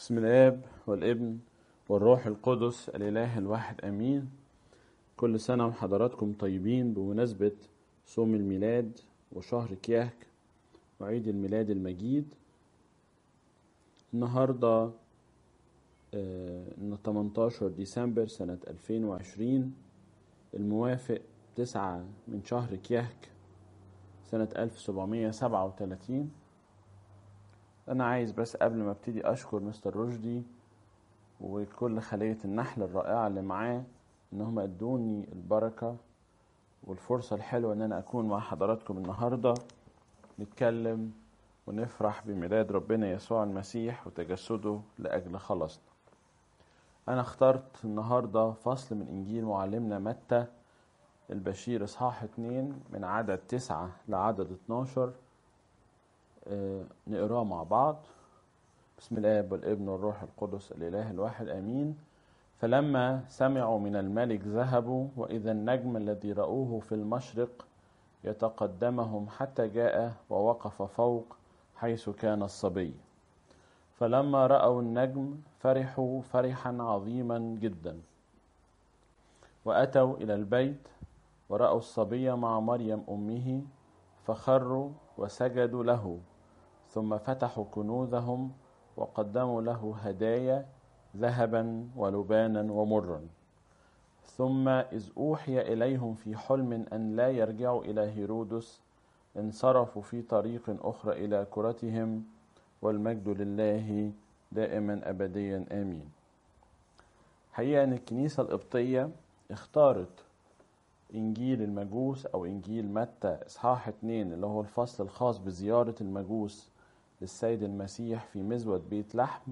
بسم الاب والابن والروح القدس الاله الواحد امين كل سنه وحضراتكم طيبين بمناسبه صوم الميلاد وشهر كياك وعيد الميلاد المجيد النهارده آه، 18 ديسمبر سنة 2020 الموافق 9 من شهر كياك سنة 1737 أنا عايز بس قبل ما ابتدي أشكر مستر رشدي وكل خلية النحل الرائعة اللي معاه إنهم أدوني البركة والفرصة الحلوة إن أنا أكون مع حضراتكم النهاردة نتكلم ونفرح بميلاد ربنا يسوع المسيح وتجسده لأجل خلاصنا أنا اخترت النهاردة فصل من إنجيل معلمنا متى البشير إصحاح اتنين من عدد تسعة لعدد اتناشر آه، نقراه مع بعض بسم الآب والابن والروح القدس الإله الواحد آمين فلما سمعوا من الملك ذهبوا وإذا النجم الذي رأوه في المشرق يتقدمهم حتى جاء ووقف فوق حيث كان الصبي فلما رأوا النجم فرحوا فرحا عظيما جدا وأتوا إلى البيت ورأوا الصبي مع مريم أمه فخروا وسجدوا له ثم فتحوا كنوزهم وقدموا له هدايا ذهبا ولبانا ومرا ثم إذ أوحي إليهم في حلم أن لا يرجعوا إلى هيرودس انصرفوا في طريق أخرى إلى كرتهم والمجد لله دائما أبديا آمين حقيقة أن الكنيسة القبطية اختارت إنجيل المجوس أو إنجيل متى إصحاح اتنين اللي هو الفصل الخاص بزيارة المجوس للسيد المسيح في مزود بيت لحم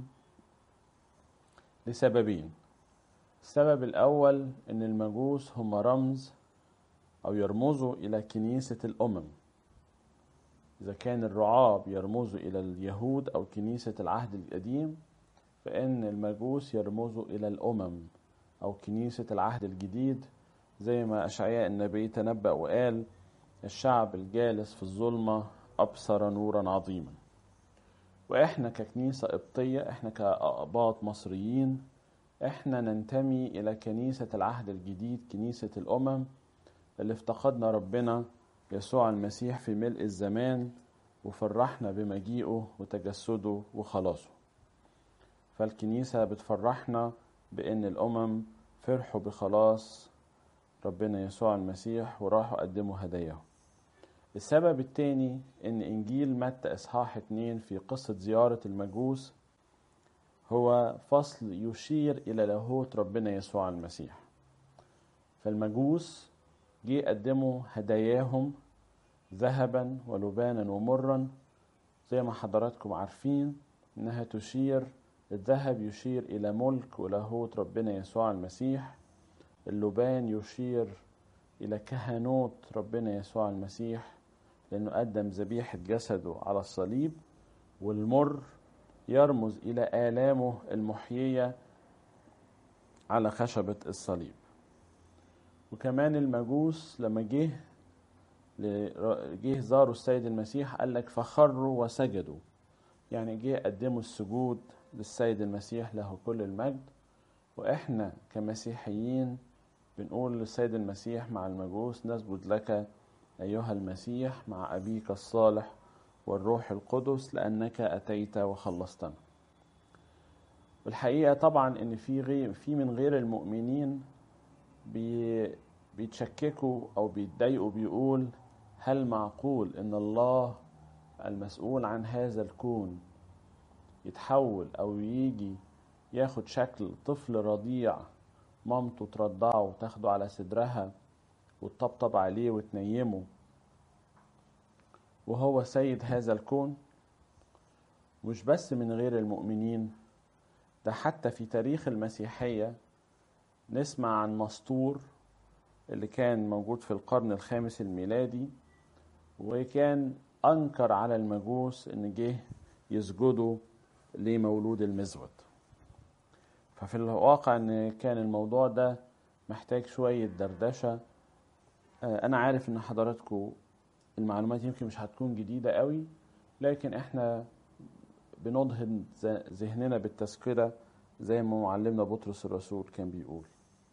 لسببين السبب الأول أن المجوس هم رمز أو يرمزوا إلى كنيسة الأمم إذا كان الرعاة بيرمزوا إلى اليهود أو كنيسة العهد القديم فإن المجوس يرمزوا إلى الأمم أو كنيسة العهد الجديد زي ما أشعياء النبي تنبأ وقال الشعب الجالس في الظلمة أبصر نورا عظيما وإحنا ككنيسة قبطية إحنا كأقباط مصريين إحنا ننتمي إلى كنيسة العهد الجديد كنيسة الأمم اللي افتقدنا ربنا يسوع المسيح في ملء الزمان وفرحنا بمجيئه وتجسده وخلاصه فالكنيسة بتفرحنا بأن الأمم فرحوا بخلاص ربنا يسوع المسيح وراحوا قدموا هداياهم السبب التاني ان انجيل متى اصحاح اتنين في قصة زيارة المجوس هو فصل يشير الى لاهوت ربنا يسوع المسيح فالمجوس جه قدموا هداياهم ذهبا ولبانا ومرا زي ما حضراتكم عارفين انها تشير الذهب يشير الى ملك ولاهوت ربنا يسوع المسيح اللبان يشير إلى كهنوت ربنا يسوع المسيح لأنه قدم ذبيحة جسده على الصليب والمر يرمز إلى آلامه المحيية على خشبة الصليب وكمان المجوس لما جه جه زاروا السيد المسيح قال لك فخروا وسجدوا يعني جه قدموا السجود للسيد المسيح له كل المجد واحنا كمسيحيين بنقول للسيد المسيح مع المجوس نسجد لك أيها المسيح مع أبيك الصالح والروح القدس لأنك أتيت وخلصتنا والحقيقة طبعا إن في غير في من غير المؤمنين بي بيتشككوا أو بيتضايقوا بيقول هل معقول إن الله المسؤول عن هذا الكون يتحول أو يجي ياخد شكل طفل رضيع مامته ترضعه وتاخده على صدرها وتطبطب عليه وتنيمه وهو سيد هذا الكون مش بس من غير المؤمنين ده حتى في تاريخ المسيحية نسمع عن مسطور اللي كان موجود في القرن الخامس الميلادي وكان أنكر على المجوس إن جه يسجدوا لمولود المزود ففي الواقع ان كان الموضوع ده محتاج شوية دردشة انا عارف ان حضراتكم المعلومات يمكن مش هتكون جديدة قوي لكن احنا بنضهن ذهننا بالتذكرة زي ما معلمنا بطرس الرسول كان بيقول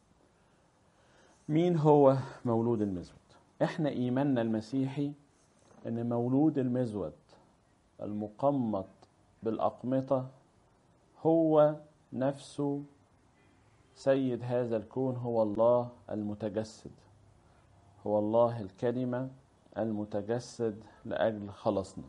مين هو مولود المزود احنا ايماننا المسيحي ان مولود المزود المقمط بالاقمطه هو نفسه سيد هذا الكون هو الله المتجسد هو الله الكلمه المتجسد لاجل خلصنا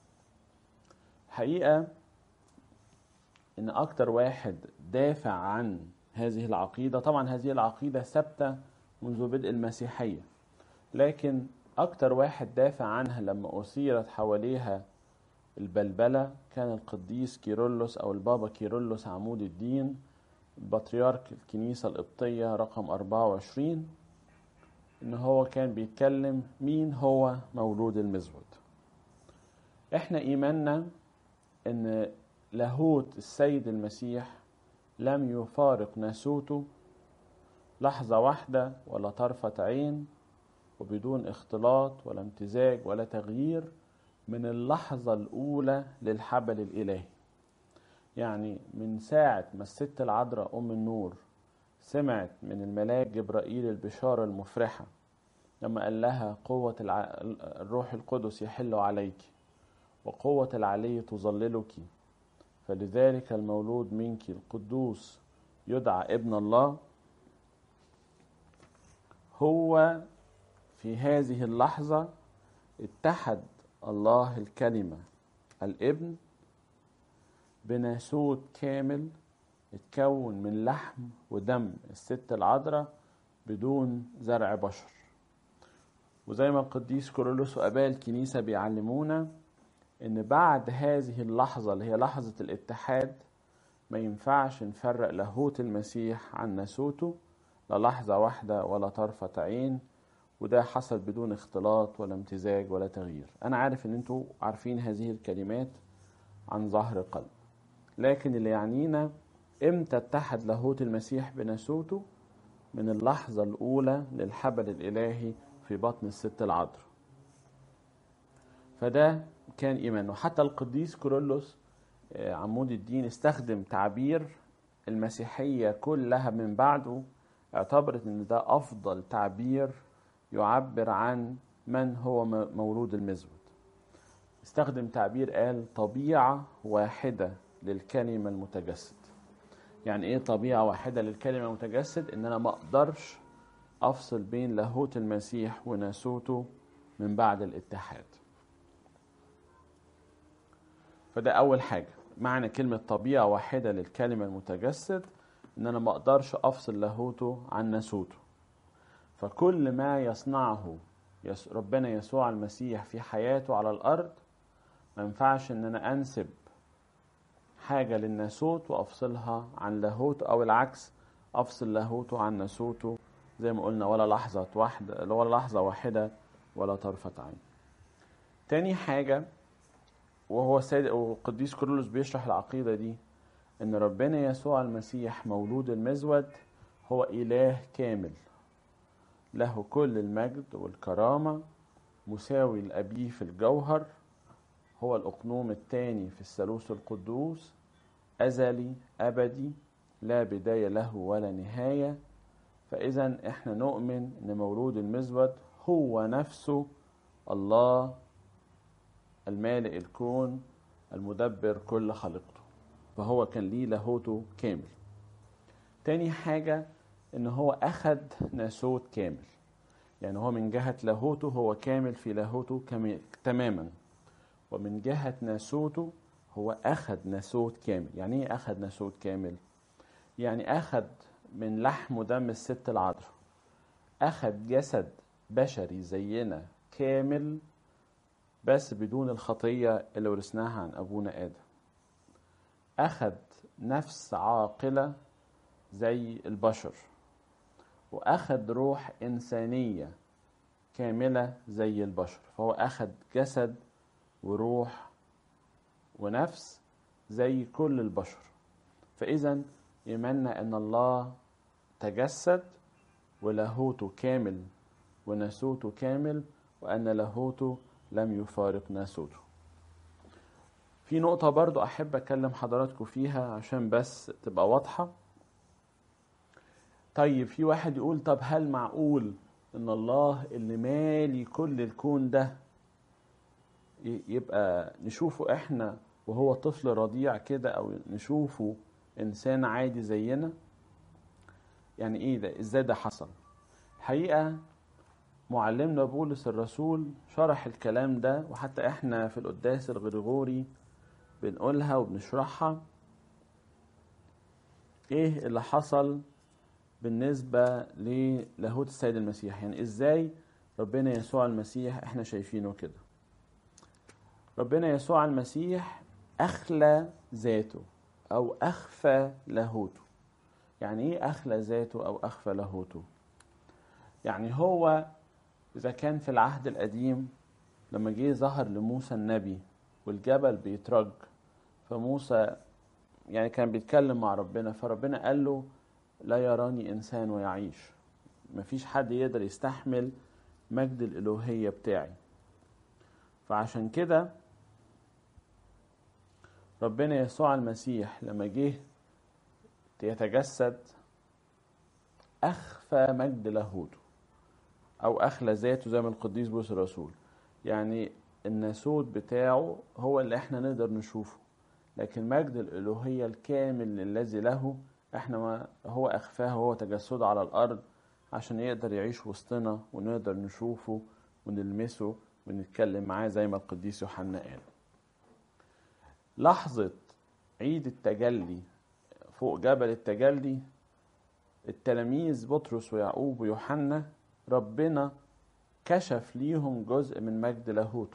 حقيقه ان اكتر واحد دافع عن هذه العقيده طبعا هذه العقيده ثابته منذ بدء المسيحيه لكن اكتر واحد دافع عنها لما اثيرت حواليها البلبله كان القديس كيرلس او البابا كيرلس عمود الدين بطريرك الكنيسه القبطيه رقم 24 ان هو كان بيتكلم مين هو مولود المزود احنا ايماننا ان لاهوت السيد المسيح لم يفارق ناسوته لحظة واحدة ولا طرفة عين وبدون اختلاط ولا امتزاج ولا تغيير من اللحظة الأولى للحبل الإلهي يعني من ساعة ما الست العذراء أم النور سمعت من الملاك جبرائيل البشارة المفرحة لما قال لها قوة الع... الروح القدس يحل عليك وقوة العلي تظللك فلذلك المولود منك القدوس يدعى ابن الله هو في هذه اللحظة اتحد الله الكلمة الابن بناسوت كامل اتكون من لحم ودم الست العذراء بدون زرع بشر وزي ما القديس كورولوس واباء الكنيسه بيعلمونا ان بعد هذه اللحظه اللي هي لحظه الاتحاد ما ينفعش نفرق لاهوت المسيح عن ناسوته لا لحظه واحده ولا طرفه عين وده حصل بدون اختلاط ولا امتزاج ولا تغيير انا عارف ان انتوا عارفين هذه الكلمات عن ظهر قلب لكن اللي يعنينا امتى اتحد لاهوت المسيح بناسوته من اللحظة الأولى للحبل الإلهي في بطن الست العذراء فده كان إيمانه حتى القديس كورولوس عمود الدين استخدم تعبير المسيحية كلها من بعده اعتبرت ان ده افضل تعبير يعبر عن من هو مولود المزود استخدم تعبير قال طبيعة واحدة للكلمة المتجسد يعني ايه طبيعة واحدة للكلمة المتجسد ان انا ما اقدرش افصل بين لاهوت المسيح وناسوته من بعد الاتحاد فده اول حاجة معنى كلمة طبيعة واحدة للكلمة المتجسد ان انا ما اقدرش افصل لاهوته عن ناسوته فكل ما يصنعه ربنا يسوع المسيح في حياته على الارض ما ينفعش ان انا انسب حاجه للناسوت وافصلها عن لاهوت او العكس افصل لاهوته عن ناسوته زي ما قلنا ولا لحظه واحده ولا لحظه واحده ولا طرفه عين تاني حاجه وهو السيد والقديس كورولوس بيشرح العقيده دي ان ربنا يسوع المسيح مولود المزود هو اله كامل له كل المجد والكرامه مساوي لابيه في الجوهر هو الأقنوم الثاني في الثالوث القدوس أزلي أبدي لا بداية له ولا نهاية فإذا إحنا نؤمن إن مولود المزود هو نفسه الله المالئ الكون المدبر كل خلقته فهو كان ليه لاهوته كامل تاني حاجة إن هو أخد ناسوت كامل يعني هو من جهة لاهوته هو كامل في لاهوته تماما ومن جهة ناسوته هو أخذ ناسوت كامل يعني إيه أخذ ناسوت كامل؟ يعني أخذ من لحم ودم الست العذراء أخذ جسد بشري زينا كامل بس بدون الخطية اللي ورثناها عن أبونا آدم أخذ نفس عاقلة زي البشر وأخذ روح إنسانية كاملة زي البشر فهو أخذ جسد وروح ونفس زي كل البشر فإذا إيماننا أن الله تجسد ولاهوته كامل وناسوته كامل وأن لاهوته لم يفارق ناسوته في نقطة برضو أحب أكلم حضراتكم فيها عشان بس تبقى واضحة طيب في واحد يقول طب هل معقول إن الله اللي مالي كل الكون ده يبقى نشوفه إحنا وهو طفل رضيع كده أو نشوفه إنسان عادي زينا يعني إيه ده إزاي ده حصل الحقيقة معلمنا بولس الرسول شرح الكلام ده وحتى احنا في القداس الغريغوري بنقولها وبنشرحها ايه اللي حصل بالنسبة للاهوت السيد المسيح يعني ازاي ربنا يسوع المسيح احنا شايفينه كده ربنا يسوع المسيح اخلى ذاته او اخفى لاهوته يعني ايه اخلى ذاته او اخفى لاهوته يعني هو إذا كان في العهد القديم لما جه ظهر لموسى النبي والجبل بيترج فموسى يعني كان بيتكلم مع ربنا فربنا قال له لا يراني إنسان ويعيش مفيش حد يقدر يستحمل مجد الإلوهية بتاعي فعشان كده ربنا يسوع المسيح لما جه يتجسد أخفى مجد لاهوته او اخلى ذاته زي ما القديس بولس الرسول يعني الناسوت بتاعه هو اللي احنا نقدر نشوفه لكن مجد الالوهيه الكامل الذي له احنا ما هو اخفاه هو تجسده على الارض عشان يقدر يعيش وسطنا ونقدر نشوفه ونلمسه ونتكلم معاه زي ما القديس يوحنا قال لحظة عيد التجلي فوق جبل التجلي التلاميذ بطرس ويعقوب ويوحنا ربنا كشف ليهم جزء من مجد لاهوته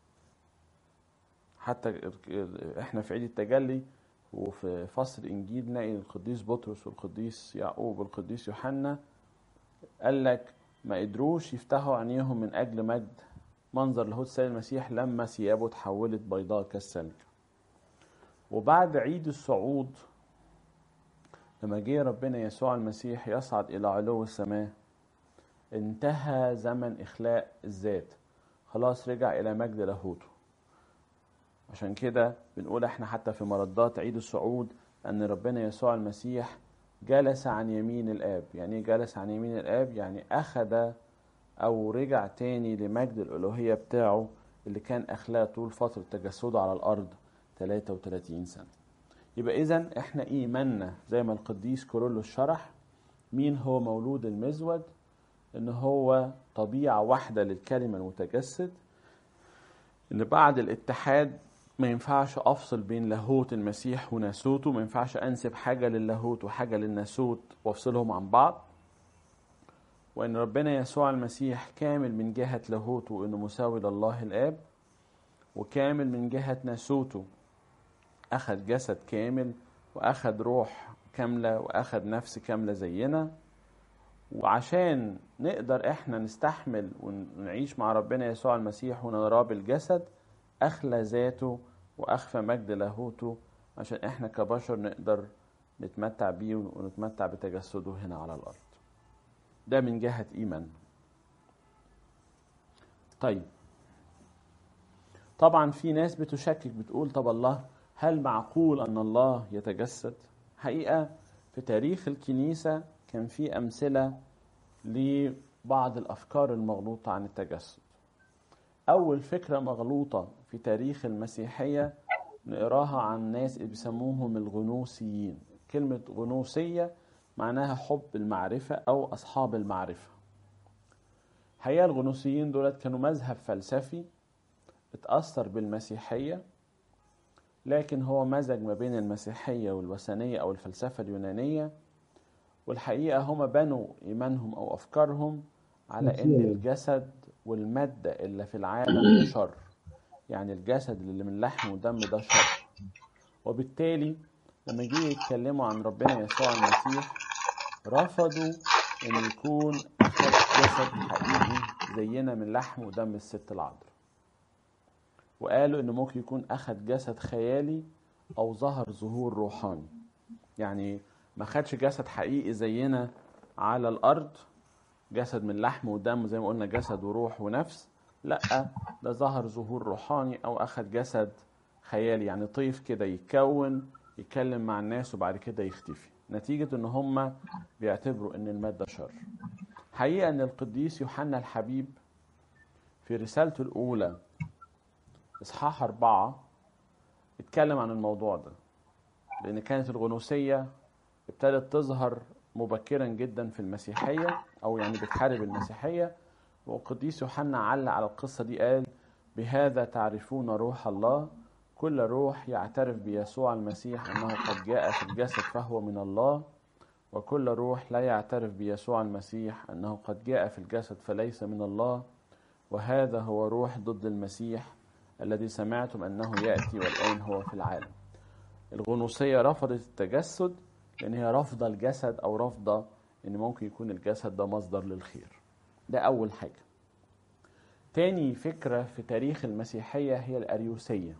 حتى احنا في عيد التجلي وفي فصل انجيل نلاقي القديس بطرس والقديس يعقوب والقديس يوحنا قال لك ما قدروش يفتحوا عينيهم من اجل مجد منظر لاهوت السيد المسيح لما ثيابه اتحولت بيضاء كالثلج وبعد عيد الصعود لما جه ربنا يسوع المسيح يصعد الى علو السماء انتهى زمن إخلاء الذات خلاص رجع إلى مجد لاهوته عشان كده بنقول احنا حتى في مردات عيد الصعود أن ربنا يسوع المسيح جلس عن يمين الآب يعني ايه جلس عن يمين الآب يعني أخذ أو رجع تاني لمجد الألوهية بتاعه اللي كان أخلاه طول فترة تجسده على الأرض 33 سنة يبقى إذا احنا إيماننا زي ما القديس كورولوس شرح مين هو مولود المزود ان هو طبيعة واحدة للكلمة المتجسد ان بعد الاتحاد ما ينفعش افصل بين لاهوت المسيح وناسوته ما ينفعش انسب حاجة للاهوت وحاجة للناسوت وافصلهم عن بعض وان ربنا يسوع المسيح كامل من جهة لاهوته وانه مساوي لله الاب وكامل من جهة ناسوته اخذ جسد كامل واخذ روح كاملة واخذ نفس كاملة زينا وعشان نقدر احنا نستحمل ونعيش مع ربنا يسوع المسيح ونراه بالجسد اخلى ذاته واخفى مجد لاهوته عشان احنا كبشر نقدر نتمتع بيه ونتمتع بتجسده هنا على الارض ده من جهة ايمان طيب طبعا في ناس بتشكك بتقول طب الله هل معقول ان الله يتجسد حقيقة في تاريخ الكنيسة كان في أمثلة لبعض الأفكار المغلوطة عن التجسد أول فكرة مغلوطة في تاريخ المسيحية نقراها عن ناس بيسموهم الغنوسيين كلمة غنوسية معناها حب المعرفة أو أصحاب المعرفة حقيقة الغنوسيين دولت كانوا مذهب فلسفي اتأثر بالمسيحية لكن هو مزج ما بين المسيحية والوثنية أو الفلسفة اليونانية والحقيقة هم بنوا إيمانهم أو أفكارهم على إن الجسد والمادة اللي في العالم ده شر يعني الجسد اللي من لحم ودم ده شر وبالتالي لما جه يتكلموا عن ربنا يسوع المسيح رفضوا إن يكون أخذ جسد حقيقي زينا من لحم ودم الست العذراء وقالوا إنه ممكن يكون أخذ جسد خيالي أو ظهر ظهور روحاني يعني ما خدش جسد حقيقي زينا على الارض جسد من لحم ودم زي ما قلنا جسد وروح ونفس لا ده ظهر ظهور روحاني او اخد جسد خيالي يعني طيف كده يتكون يتكلم مع الناس وبعد كده يختفي نتيجة ان هم بيعتبروا ان المادة شر حقيقة ان القديس يوحنا الحبيب في رسالته الاولى اصحاح اربعة اتكلم عن الموضوع ده لان كانت الغنوصية ابتدت تظهر مبكرا جدا في المسيحية او يعني بتحارب المسيحية والقديس يوحنا علق على القصة دي قال بهذا تعرفون روح الله كل روح يعترف بيسوع المسيح انه قد جاء في الجسد فهو من الله وكل روح لا يعترف بيسوع المسيح انه قد جاء في الجسد فليس من الله وهذا هو روح ضد المسيح الذي سمعتم انه ياتي والان هو في العالم الغنوصيه رفضت التجسد لان هي رافضه الجسد او رافضه ان ممكن يكون الجسد ده مصدر للخير ده اول حاجه تاني فكره في تاريخ المسيحيه هي الاريوسيه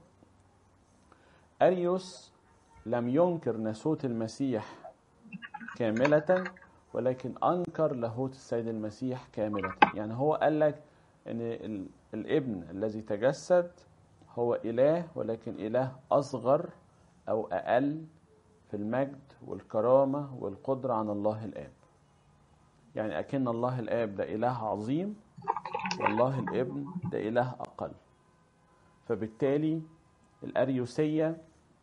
أريوس لم ينكر ناسوت المسيح كاملة ولكن أنكر لاهوت السيد المسيح كاملة يعني هو قال لك أن الابن الذي تجسد هو إله ولكن إله أصغر أو أقل في المجد والكرامة والقدرة عن الله الآب يعني أكن الله الآب ده إله عظيم والله الابن ده إله أقل فبالتالي الأريوسية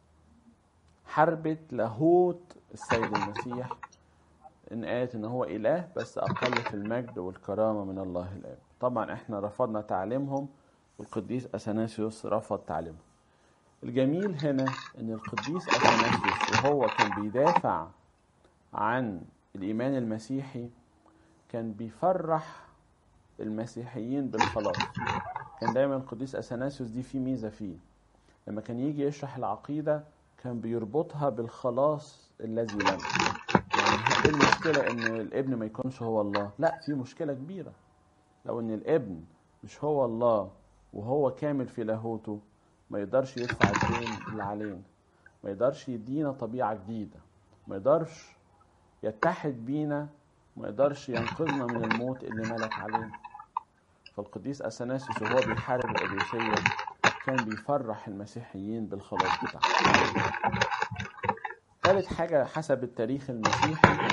حربت لاهوت السيد المسيح ان قالت ان هو اله بس اقل في المجد والكرامه من الله الاب طبعا احنا رفضنا تعليمهم والقديس اثناسيوس رفض تعليمهم الجميل هنا ان القديس اثناسيوس وهو كان بيدافع عن الايمان المسيحي كان بيفرح المسيحيين بالخلاص كان دايما القديس اثناسيوس دي في ميزه فيه لما كان يجي يشرح العقيده كان بيربطها بالخلاص الذي لم يعني ايه المشكلة ان الابن ما يكونش هو الله لا في مشكلة كبيرة لو ان الابن مش هو الله وهو كامل في لاهوته ما يقدرش يدفع الدين اللي علينا ما يقدرش يدينا طبيعة جديدة ما يقدرش يتحد بينا ما يقدرش ينقذنا من الموت اللي ملك علينا فالقديس اثناسيوس وهو بيحارب الاريوسيه كان بيفرح المسيحيين بالخلاص بتاعهم ثالث حاجة حسب التاريخ المسيحي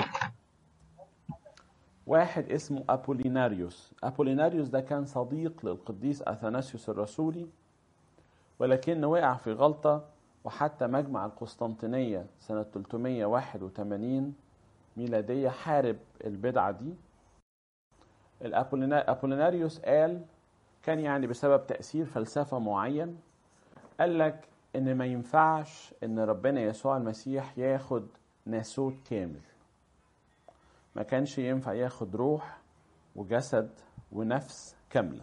واحد اسمه أبوليناريوس أبوليناريوس ده كان صديق للقديس أثناسيوس الرسولي ولكنه وقع في غلطة وحتى مجمع القسطنطينية سنة 381 ميلادية حارب البدعة دي الأبوليناريوس قال كان يعني بسبب تأثير فلسفة معين قال لك إن ما ينفعش إن ربنا يسوع المسيح ياخد ناسوت كامل ما كانش ينفع ياخد روح وجسد ونفس كاملة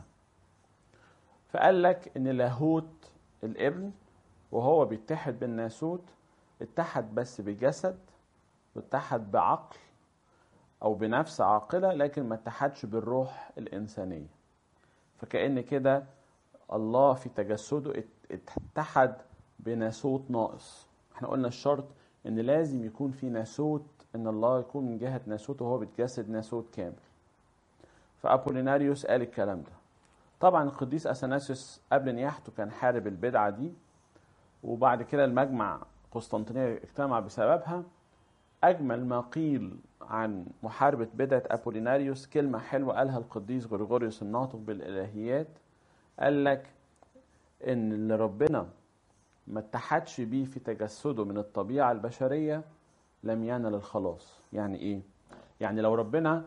فقال لك إن لاهوت الابن وهو بيتحد بالناسوت اتحد بس بجسد واتحد بعقل أو بنفس عاقلة لكن ما اتحدش بالروح الإنسانية فكأن كده الله في تجسده اتحد بناسوت ناقص احنا قلنا الشرط ان لازم يكون في ناسوت ان الله يكون من جهة ناسوته وهو بيتجسد ناسوت كامل فأبوليناريوس قال الكلام ده طبعا القديس اثناسيوس قبل نياحته كان حارب البدعة دي وبعد كده المجمع قسطنطينية اجتمع بسببها أجمل ما قيل عن محاربة بدعة أبوليناريوس كلمة حلوة قالها القديس غريغوريوس الناطق بالإلهيات قال لك إن اللي ربنا ما اتحدش بيه في تجسده من الطبيعة البشرية لم ينل الخلاص يعني إيه؟ يعني لو ربنا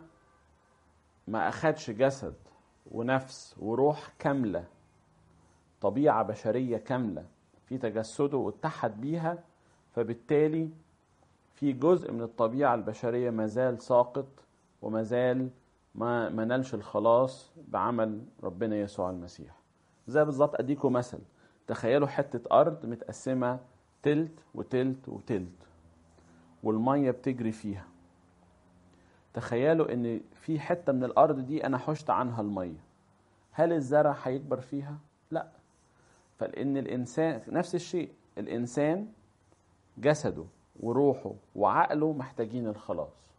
ما أخدش جسد ونفس وروح كاملة طبيعة بشرية كاملة في تجسده واتحد بيها فبالتالي في جزء من الطبيعة البشرية مازال ساقط ومازال ما ما نالش الخلاص بعمل ربنا يسوع المسيح زي بالظبط اديكم مثل تخيلوا حتة أرض متقسمة تلت وتلت وتلت والمية بتجري فيها تخيلوا ان في حتة من الأرض دي أنا حشت عنها المية هل الزرع هيكبر فيها؟ لا فلأن الإنسان نفس الشيء الإنسان جسده وروحه وعقله محتاجين الخلاص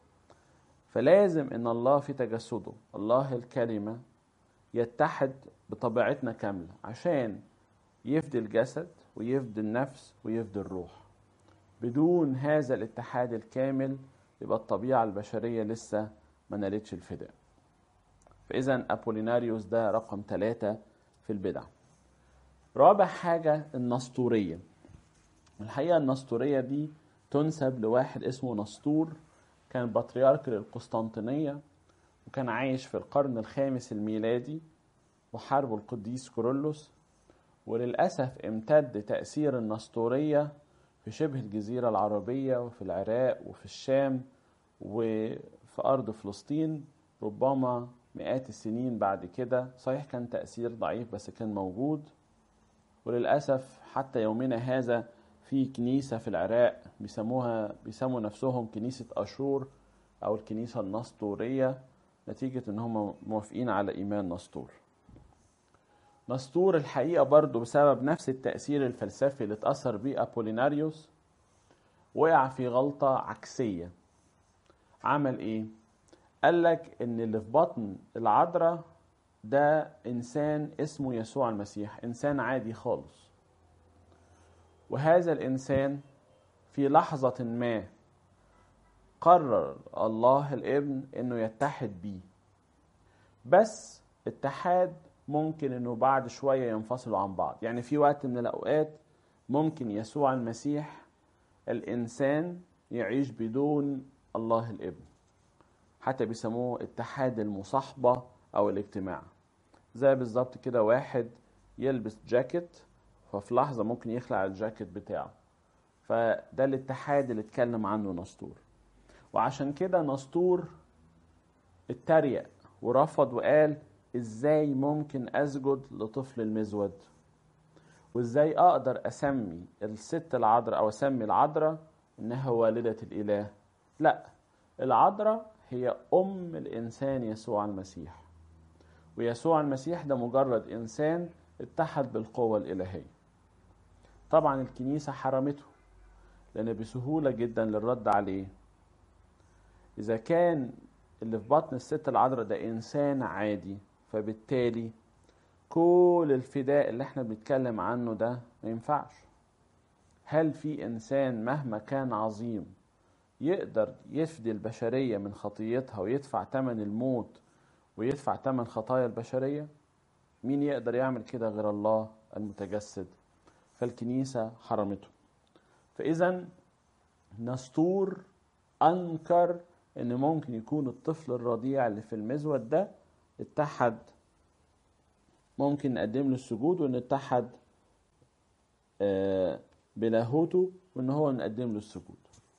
فلازم ان الله في تجسده الله الكلمة يتحد بطبيعتنا كاملة عشان يفدي الجسد ويفدي النفس ويفدي الروح بدون هذا الاتحاد الكامل يبقى الطبيعة البشرية لسه ما نالتش الفداء فإذا أبوليناريوس ده رقم ثلاثة في البدع رابع حاجة النسطورية الحقيقة النسطورية دي تنسب لواحد اسمه نسطور كان بطريرك للقسطنطينية وكان عايش في القرن الخامس الميلادي وحاربه القديس كورولوس وللأسف امتد تأثير النسطورية في شبه الجزيرة العربية وفي العراق وفي الشام وفي أرض فلسطين ربما مئات السنين بعد كده صحيح كان تأثير ضعيف بس كان موجود وللأسف حتى يومنا هذا في كنيسة في العراق بيسموها بيسموا نفسهم كنيسة أشور أو الكنيسة النسطورية نتيجة إن هم موافقين على إيمان نسطور نسطور الحقيقة برضو بسبب نفس التأثير الفلسفي اللي اتأثر بيه أبوليناريوس وقع في غلطة عكسية عمل إيه؟ قال لك إن اللي في بطن العذراء ده إنسان اسمه يسوع المسيح إنسان عادي خالص وهذا الإنسان في لحظة ما قرر الله الابن إنه يتحد بيه بس اتحاد ممكن انه بعد شويه ينفصلوا عن بعض يعني في وقت من الاوقات ممكن يسوع المسيح الانسان يعيش بدون الله الابن حتى بيسموه اتحاد المصاحبه او الاجتماع زي بالظبط كده واحد يلبس جاكيت ففي لحظه ممكن يخلع الجاكيت بتاعه فده الاتحاد اللي اتكلم عنه نسطور وعشان كده نسطور اتريق ورفض وقال ازاي ممكن اسجد لطفل المزود وازاي اقدر اسمي الست العذراء او اسمي العذراء انها والدة الاله لا العذراء هي ام الانسان يسوع المسيح ويسوع المسيح ده مجرد انسان اتحد بالقوة الالهية طبعا الكنيسة حرمته لان بسهولة جدا للرد عليه اذا كان اللي في بطن الست العذراء ده انسان عادي فبالتالي كل الفداء اللي احنا بنتكلم عنه ده ما ينفعش هل في انسان مهما كان عظيم يقدر يفدي البشرية من خطيتها ويدفع ثمن الموت ويدفع ثمن خطايا البشرية مين يقدر يعمل كده غير الله المتجسد فالكنيسة حرمته فإذا نسطور أنكر إن ممكن يكون الطفل الرضيع اللي في المزود ده اتحد ممكن نقدم له السجود وان اتحد بلاهوته وان هو نقدم له السجود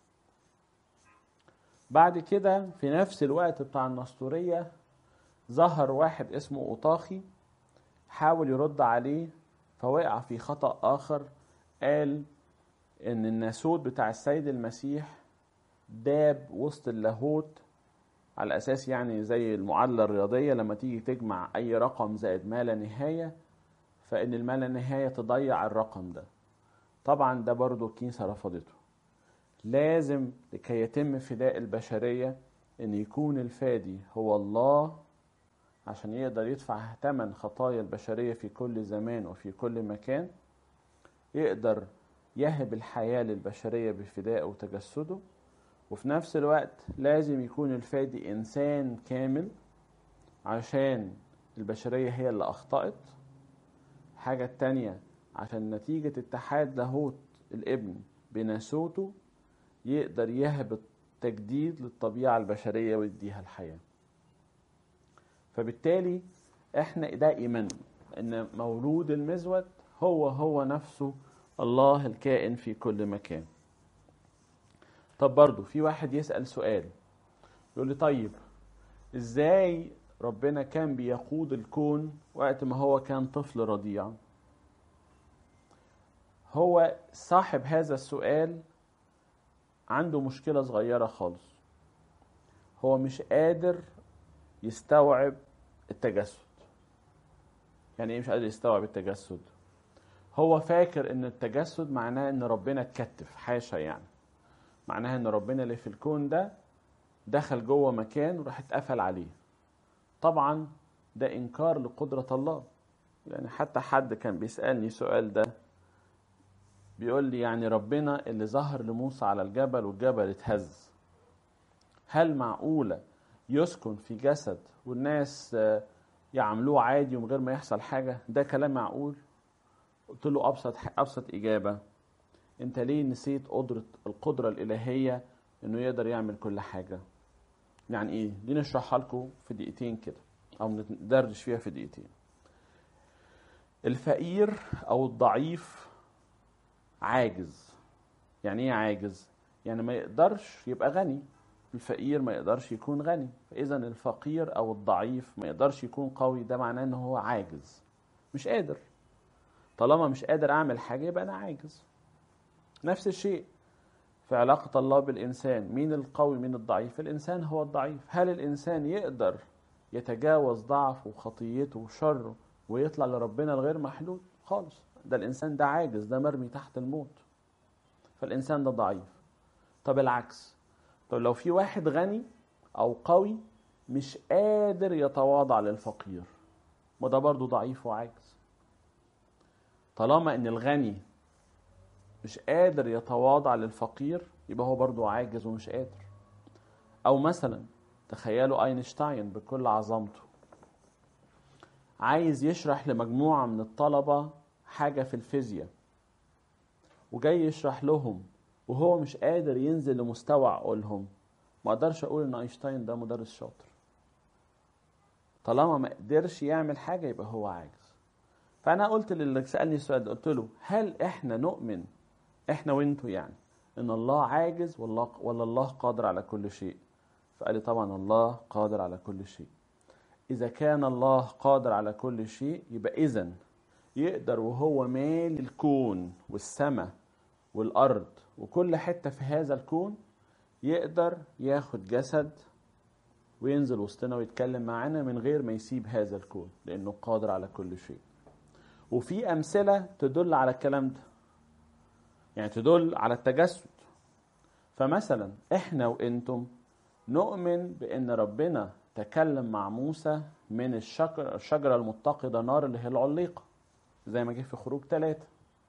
بعد كده في نفس الوقت بتاع النسطورية ظهر واحد اسمه أوطاخي حاول يرد عليه فوقع في خطأ آخر قال إن الناسوت بتاع السيد المسيح داب وسط اللاهوت على اساس يعني زي المعادله الرياضيه لما تيجي تجمع اي رقم زائد ما لا نهايه فان الما لا نهايه تضيع الرقم ده طبعا ده برضو الكنيسه رفضته لازم لكي يتم فداء البشريه ان يكون الفادي هو الله عشان يقدر يدفع ثمن خطايا البشريه في كل زمان وفي كل مكان يقدر يهب الحياه للبشريه بفدائه وتجسده وفي نفس الوقت لازم يكون الفادي إنسان كامل عشان البشرية هي اللي أخطأت الحاجة التانية عشان نتيجة اتحاد لاهوت الابن بناسوته يقدر يهب التجديد للطبيعة البشرية ويديها الحياة فبالتالي احنا ده ايماننا ان مولود المزود هو هو نفسه الله الكائن في كل مكان طب برضو في واحد يسأل سؤال يقول لي طيب ازاي ربنا كان بيقود الكون وقت ما هو كان طفل رضيع هو صاحب هذا السؤال عنده مشكلة صغيرة خالص هو مش قادر يستوعب التجسد يعني ايه مش قادر يستوعب التجسد هو فاكر ان التجسد معناه ان ربنا اتكتف حاشا يعني معناها ان ربنا اللي في الكون ده دخل جوه مكان وراح اتقفل عليه طبعا ده انكار لقدرة الله يعني حتى حد كان بيسألني سؤال ده بيقول لي يعني ربنا اللي ظهر لموسى على الجبل والجبل اتهز هل معقولة يسكن في جسد والناس آه، يعاملوه عادي ومن غير ما يحصل حاجة ده كلام معقول قلت له أبسط أبسط إجابة أنت ليه نسيت قدرة القدرة الإلهية إنه يقدر يعمل كل حاجة يعني إيه دي نشرحها لكم في دقيقتين كده أو ندردش فيها في دقيقتين الفقير أو الضعيف عاجز يعني ايه عاجز يعني ما يقدرش يبقى غني الفقير ما يقدرش يكون غني فاذا الفقير او الضعيف ما يقدرش يكون قوي ده معناه ان هو عاجز مش قادر طالما مش قادر اعمل حاجه يبقى انا عاجز نفس الشيء في علاقة الله بالإنسان مين القوي مين الضعيف الإنسان هو الضعيف هل الإنسان يقدر يتجاوز ضعفه وخطيته وشره ويطلع لربنا الغير محدود خالص ده الإنسان ده عاجز ده مرمي تحت الموت فالإنسان ده ضعيف طب العكس طب لو في واحد غني أو قوي مش قادر يتواضع للفقير ما ده برضه ضعيف وعاجز طالما ان الغني مش قادر يتواضع للفقير يبقى هو برضه عاجز ومش قادر او مثلا تخيلوا اينشتاين بكل عظمته عايز يشرح لمجموعه من الطلبه حاجه في الفيزياء وجاي يشرح لهم وهو مش قادر ينزل لمستوى عقولهم ما اقدرش اقول ان اينشتاين ده مدرس شاطر طالما ما قدرش يعمل حاجه يبقى هو عاجز فانا قلت للي سالني السؤال ده قلت له هل احنا نؤمن احنا وانتوا يعني ان الله عاجز ولا ولا الله قادر على كل شيء فقال لي طبعا الله قادر على كل شيء اذا كان الله قادر على كل شيء يبقى اذا يقدر وهو مال الكون والسماء والارض وكل حته في هذا الكون يقدر ياخد جسد وينزل وسطنا ويتكلم معانا من غير ما يسيب هذا الكون لانه قادر على كل شيء وفي امثله تدل على الكلام ده يعني تدل على التجسد فمثلا احنا وانتم نؤمن بان ربنا تكلم مع موسى من الشجر الشجره المتقده نار اللي هي العليقه زي ما جه في خروج ثلاثة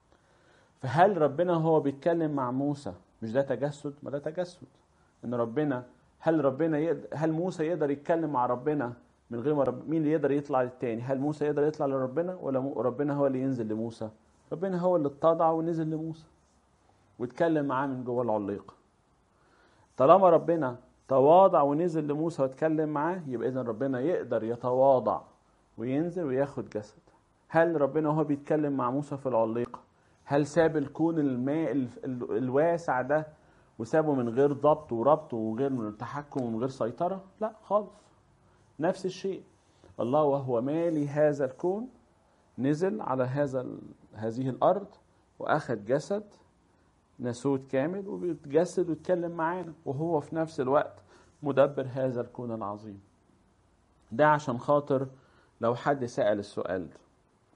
فهل ربنا هو بيتكلم مع موسى مش ده تجسد ما ده تجسد ان ربنا هل ربنا يقدر هل موسى يقدر يتكلم مع ربنا من غير ما رب... مين اللي يقدر يطلع للتاني هل موسى يقدر يطلع لربنا ولا م... ربنا هو اللي ينزل لموسى ربنا هو اللي اتضع ونزل لموسى واتكلم معاه من جوه العليقه طالما ربنا تواضع ونزل لموسى واتكلم معاه يبقى اذا ربنا يقدر يتواضع وينزل وياخد جسد هل ربنا وهو بيتكلم مع موسى في العليقه هل ساب الكون الماء ال... ال... الواسع ده وسابه من غير ضبط وربط وغير تحكم ومن غير سيطره لا خالص نفس الشيء الله وهو مالي هذا الكون نزل على هذا هذه الارض واخذ جسد ناسوت كامل وبيتجسد ويتكلم معانا وهو في نفس الوقت مدبر هذا الكون العظيم ده عشان خاطر لو حد سأل السؤال ده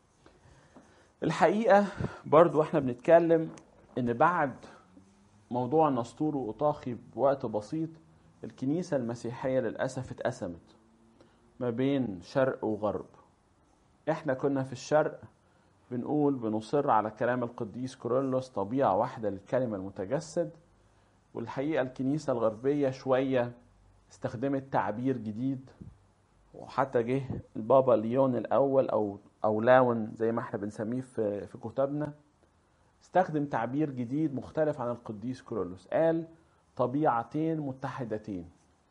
الحقيقة برضو احنا بنتكلم ان بعد موضوع نسطور وأطاخي بوقت بسيط الكنيسة المسيحية للأسف اتقسمت ما بين شرق وغرب احنا كنا في الشرق بنقول بنصر على كلام القديس كورولوس طبيعة واحدة للكلمة المتجسد والحقيقة الكنيسة الغربية شوية استخدمت تعبير جديد وحتى جه البابا ليون الأول أو أو لاون زي ما احنا بنسميه في في كتبنا استخدم تعبير جديد مختلف عن القديس كورولوس قال طبيعتين متحدتين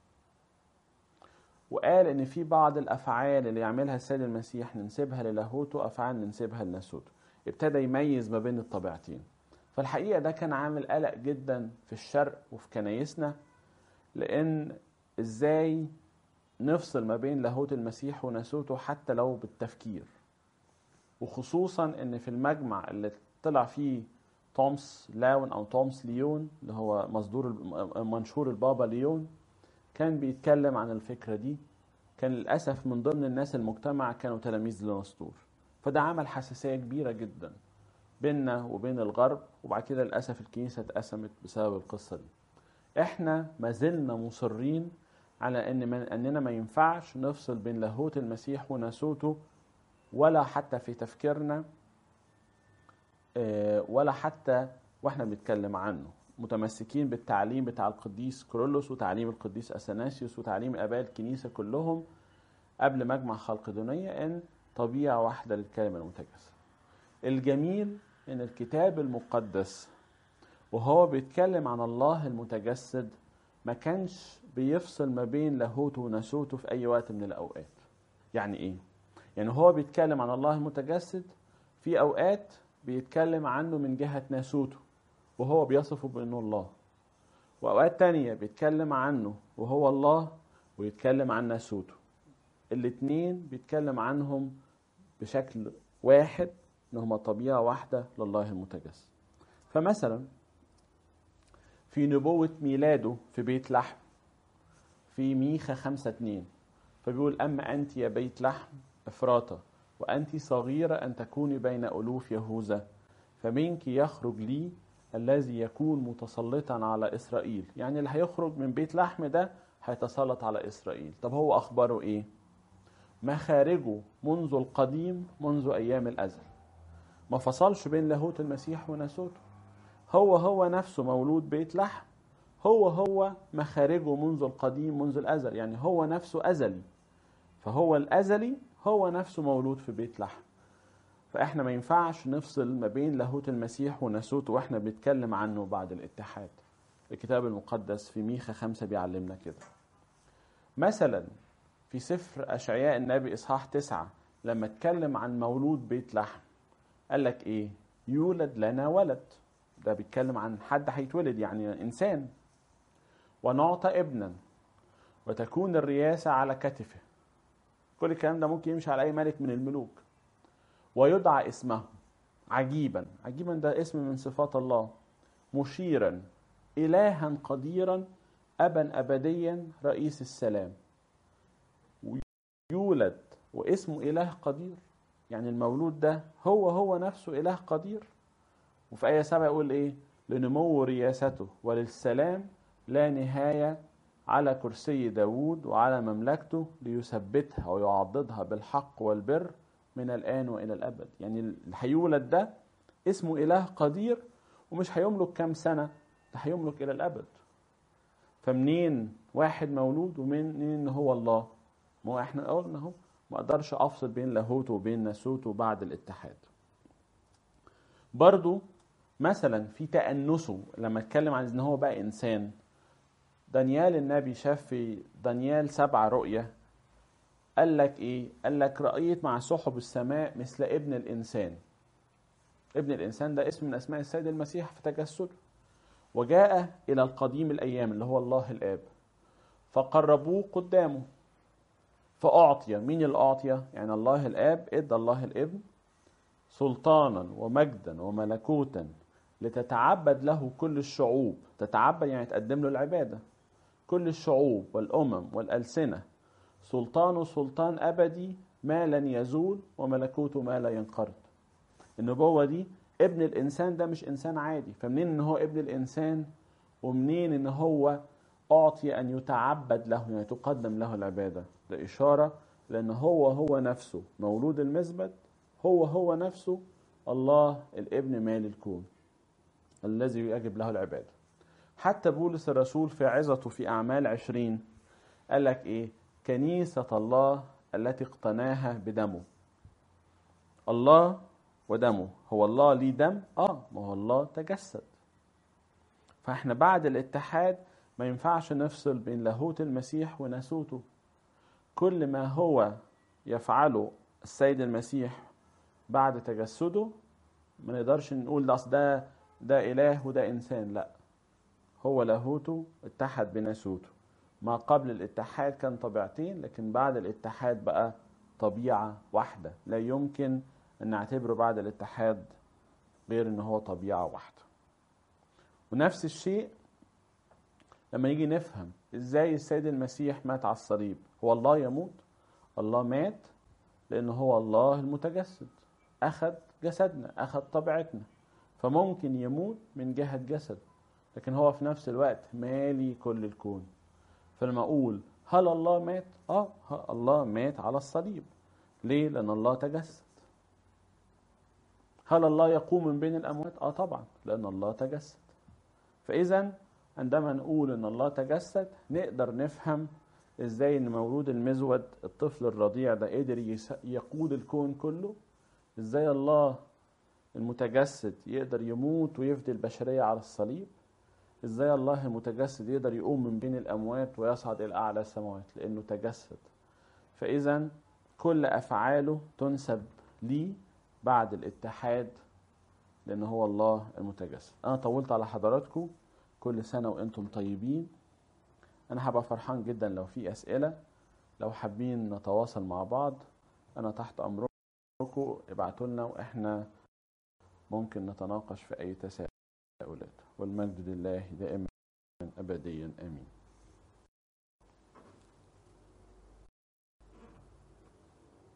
وقال ان في بعض الافعال اللي يعملها السيد المسيح ننسبها للاهوته افعال ننسبها لناسوته ابتدى يميز ما بين الطبيعتين فالحقيقه ده كان عامل قلق جدا في الشرق وفي كنايسنا لان ازاي نفصل ما بين لاهوت المسيح وناسوته حتى لو بالتفكير وخصوصا ان في المجمع اللي طلع فيه تومس لاون او تومس ليون اللي هو مصدور منشور البابا ليون كان بيتكلم عن الفكرة دي كان للأسف من ضمن الناس المجتمع كانوا تلاميذ لنسطور فده عمل حساسية كبيرة جدا بيننا وبين الغرب وبعد كده للأسف الكنيسة اتقسمت بسبب القصة دي احنا ما زلنا مصرين على ان من اننا ما ينفعش نفصل بين لاهوت المسيح وناسوته ولا حتى في تفكيرنا آه، ولا حتى واحنا بنتكلم عنه متمسكين بالتعليم بتاع القديس كورولوس وتعليم القديس اثناسيوس وتعليم اباء الكنيسه كلهم قبل مجمع خلقدونيه ان طبيعه واحده للكلمه المتجسده. الجميل ان الكتاب المقدس وهو بيتكلم عن الله المتجسد ما كانش بيفصل ما بين لاهوته وناسوته في اي وقت من الاوقات. يعني ايه؟ يعني هو بيتكلم عن الله المتجسد في اوقات بيتكلم عنه من جهه ناسوته وهو بيصفه بانه الله واوقات تانية بيتكلم عنه وهو الله ويتكلم عن ناسوته الاتنين بيتكلم عنهم بشكل واحد ان هما طبيعة واحدة لله المتجسد فمثلا في نبوة ميلاده في بيت لحم في ميخا خمسة اتنين فبيقول أما أنت يا بيت لحم إفراطة وأنت صغيرة أن تكوني بين ألوف يهوذا فمنك يخرج لي الذي يكون متسلطا على إسرائيل يعني اللي هيخرج من بيت لحم ده هيتسلط على إسرائيل طب هو أخباره إيه مخارجه منذ القديم منذ أيام الأزل ما فصلش بين لاهوت المسيح وناسوته هو هو نفسه مولود بيت لحم هو هو مخارجه منذ القديم منذ الأزل يعني هو نفسه أزلي فهو الأزلي هو نفسه مولود في بيت لحم فاحنا ما ينفعش نفصل ما بين لاهوت المسيح وناسوته واحنا بنتكلم عنه بعد الاتحاد الكتاب المقدس في ميخا خمسة بيعلمنا كده مثلا في سفر أشعياء النبي إصحاح تسعة لما اتكلم عن مولود بيت لحم قال لك إيه يولد لنا ولد ده بيتكلم عن حد هيتولد يعني إنسان ونعطى ابنا وتكون الرياسة على كتفه كل الكلام ده ممكن يمشي على أي ملك من الملوك ويدعى اسمه عجيبا عجيبا ده اسم من صفات الله مشيرا إلها قديرا أبا أبديا رئيس السلام يولد واسمه إله قدير يعني المولود ده هو هو نفسه إله قدير وفي آية سبعة يقول إيه لنمو رياسته وللسلام لا نهاية على كرسي داود وعلى مملكته ليثبتها ويعضدها بالحق والبر من الآن وإلى الأبد يعني اللي هيولد ده اسمه إله قدير ومش هيملك كام سنة ده هيملك إلى الأبد فمنين واحد مولود ومنين إن هو الله ما هو احنا قلنا اهو ما اقدرش افصل بين لاهوته وبين ناسوته بعد الاتحاد برضو مثلا في تأنسه لما اتكلم عن ان هو بقى انسان دانيال النبي شاف في دانيال سبعة رؤية قال لك ايه قال لك رأيت مع سحب السماء مثل ابن الانسان ابن الانسان ده اسم من اسماء السيد المسيح في تجسده وجاء الى القديم الايام اللي هو الله الاب فقربوه قدامه فأعطي مين اللي أعطي يعني الله الآب إدى الله الابن سلطانا ومجدا وملكوتا لتتعبد له كل الشعوب تتعبد يعني تقدم له العبادة كل الشعوب والأمم والألسنة سلطانه سلطان أبدي ما لن يزول وملكوته ما لا ينقرض النبوة دي ابن الإنسان ده مش إنسان عادي فمنين إن هو ابن الإنسان ومنين إن هو أعطي أن يتعبد له يعني تقدم له العبادة ده إشارة لأن هو هو نفسه مولود المثبت هو هو نفسه الله الابن مال الكون الذي يجب له العبادة حتى بولس الرسول في عظته في أعمال عشرين قال لك إيه كنيسة الله التي اقتناها بدمه الله ودمه هو الله ليه دم اه ما هو الله تجسد فاحنا بعد الاتحاد ما ينفعش نفصل بين لاهوت المسيح وناسوته كل ما هو يفعله السيد المسيح بعد تجسده ما نقدرش نقول ده أصل ده ده اله وده انسان لا هو لاهوته اتحد بناسوته ما قبل الاتحاد كان طبيعتين لكن بعد الاتحاد بقى طبيعة واحدة لا يمكن ان نعتبره بعد الاتحاد غير ان هو طبيعة واحدة ونفس الشيء لما نيجي نفهم ازاي السيد المسيح مات على الصليب هو الله يموت الله مات لان هو الله المتجسد اخذ جسدنا اخذ طبيعتنا فممكن يموت من جهة جسد لكن هو في نفس الوقت مالي كل الكون فلما اقول هل الله مات اه الله مات على الصليب ليه لان الله تجسد هل الله يقوم من بين الأموات؟ آه طبعا لأن الله تجسد فإذا عندما نقول إن الله تجسد نقدر نفهم إزاي إن مولود المزود الطفل الرضيع ده قدر يقود الكون كله إزاي الله المتجسد يقدر يموت ويفدي البشرية على الصليب ازاي الله المتجسد يقدر يقوم من بين الاموات ويصعد الى اعلى السماوات لانه تجسد فاذا كل افعاله تنسب لي بعد الاتحاد لان هو الله المتجسد انا طولت على حضراتكم كل سنه وانتم طيبين انا هبقى فرحان جدا لو في اسئله لو حابين نتواصل مع بعض انا تحت امركم ابعتوا لنا واحنا ممكن نتناقش في اي تساؤلات والمجد لله دائما ابديا امين